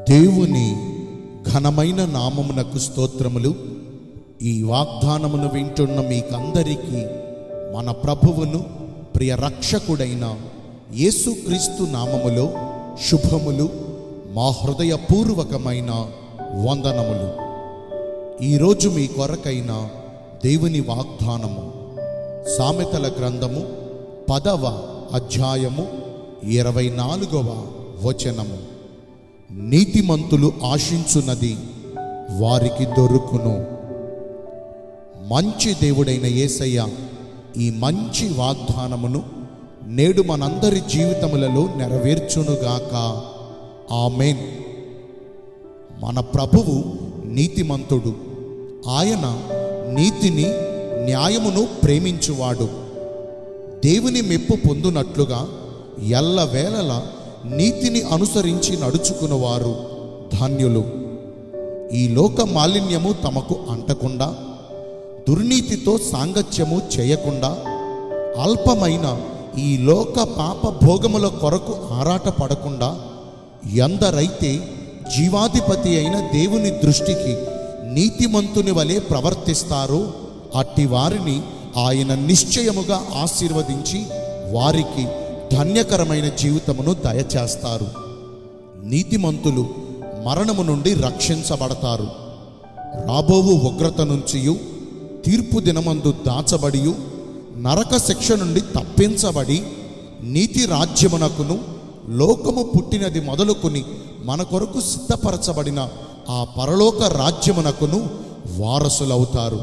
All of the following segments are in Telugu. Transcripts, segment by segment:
దేవుని ఘనమైన నామమునకు స్తోత్రములు ఈ వాగ్దానమును వింటున్న మీకందరికీ మన ప్రభువును ప్రియ రక్షకుడైన యేసుక్రీస్తు నామములో శుభములు మా హృదయపూర్వకమైన వందనములు ఈరోజు మీ కొరకైన దేవుని వాగ్దానము సామెతల గ్రంథము పదవ అధ్యాయము ఇరవై నాలుగవ వచనము నీతిమంతులు ఆశించున్నది వారికి దొరుకును మంచి దేవుడైన యేసయ్య ఈ మంచి వాగ్దానమును నేడు మనందరి జీవితములలో నెరవేర్చునుగాక ఆమెన్ మన ప్రభువు నీతిమంతుడు ఆయన నీతిని న్యాయమును ప్రేమించువాడు దేవుని మెప్పు పొందునట్లుగా ఎల్లవేళల నీతిని అనుసరించి నడుచుకున్నవారు ధన్యులు ఈ లోక మాలిన్యము తమకు అంటకుండా దుర్నీతితో సాంగత్యము చేయకుండా అల్పమైన ఈ లోక పాప భోగముల కొరకు ఆరాట పడకుండా ఎందరైతే జీవాధిపతి అయిన దేవుని దృష్టికి నీతిమంతుని వలె ప్రవర్తిస్తారో అట్టి వారిని ఆయన నిశ్చయముగా ఆశీర్వదించి వారికి ధన్యకరమైన జీవితమును దయచేస్తారు నీతిమంతులు మరణము నుండి రక్షించబడతారు రాబోవు ఉగ్రత నుంచియు తీర్పు దినమందు దాచబడియు నరక శిక్ష నుండి తప్పించబడి నీతి రాజ్యమునకును లోకము పుట్టినది మొదలుకొని మన కొరకు సిద్ధపరచబడిన ఆ పరలోక రాజ్యమునకును వారసులవుతారు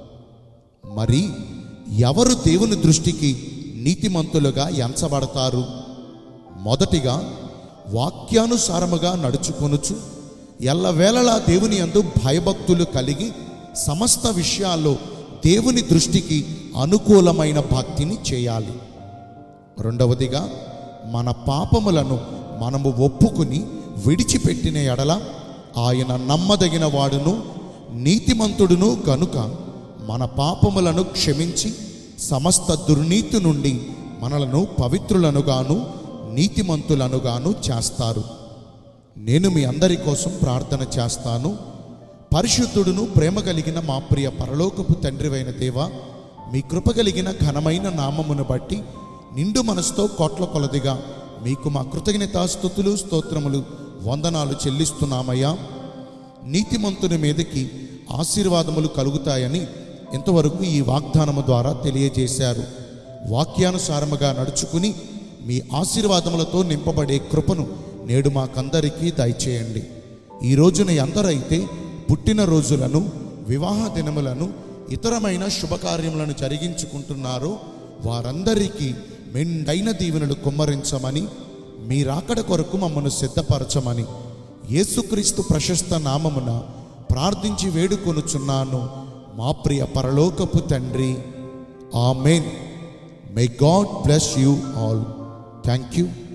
మరి ఎవరు దేవుని దృష్టికి నీతిమంతులుగా ఎంచబడతారు మొదటిగా వాక్యానుసారముగా నడుచుకొనుచు ఎల్లవేళలా దేవుని యందు భయభక్తులు కలిగి సమస్త విషయాల్లో దేవుని దృష్టికి అనుకూలమైన భక్తిని చేయాలి రెండవదిగా మన పాపములను మనము ఒప్పుకుని విడిచిపెట్టిన ఎడల ఆయన నమ్మదగిన వాడును నీతిమంతుడును గనుక మన పాపములను క్షమించి సమస్త దుర్నీతి నుండి మనలను పవిత్రులనుగాను నీతిమంతులనుగాను చేస్తారు నేను మీ అందరి కోసం ప్రార్థన చేస్తాను పరిశుద్ధుడును ప్రేమ కలిగిన మా ప్రియ పరలోకపు తండ్రివైన దేవ మీ కృప కలిగిన ఘనమైన నామమును బట్టి నిండు మనసుతో కోట్ల కొలదిగా మీకు మా కృతజ్ఞతాస్థుతులు స్తోత్రములు వందనాలు చెల్లిస్తున్నామయ్యా నీతిమంతుని మీదకి ఆశీర్వాదములు కలుగుతాయని ఇంతవరకు ఈ వాగ్దానము ద్వారా తెలియజేశారు వాక్యానుసారముగా నడుచుకుని మీ ఆశీర్వాదములతో నింపబడే కృపను నేడు మాకందరికీ దయచేయండి ఈ రోజున ఎందరైతే పుట్టిన రోజులను వివాహ దినములను ఇతరమైన శుభకార్యములను జరిగించుకుంటున్నారో వారందరికీ మెండైన దీవెనలు కుమ్మరించమని మీ రాకడ కొరకు మమ్మను సిద్ధపరచమని యేసుక్రీస్తు ప్రశస్త నామమున ప్రార్థించి వేడుకొనుచున్నాను మా ప్రియ పరలోకపు తండ్రి amen may God bless you all thank you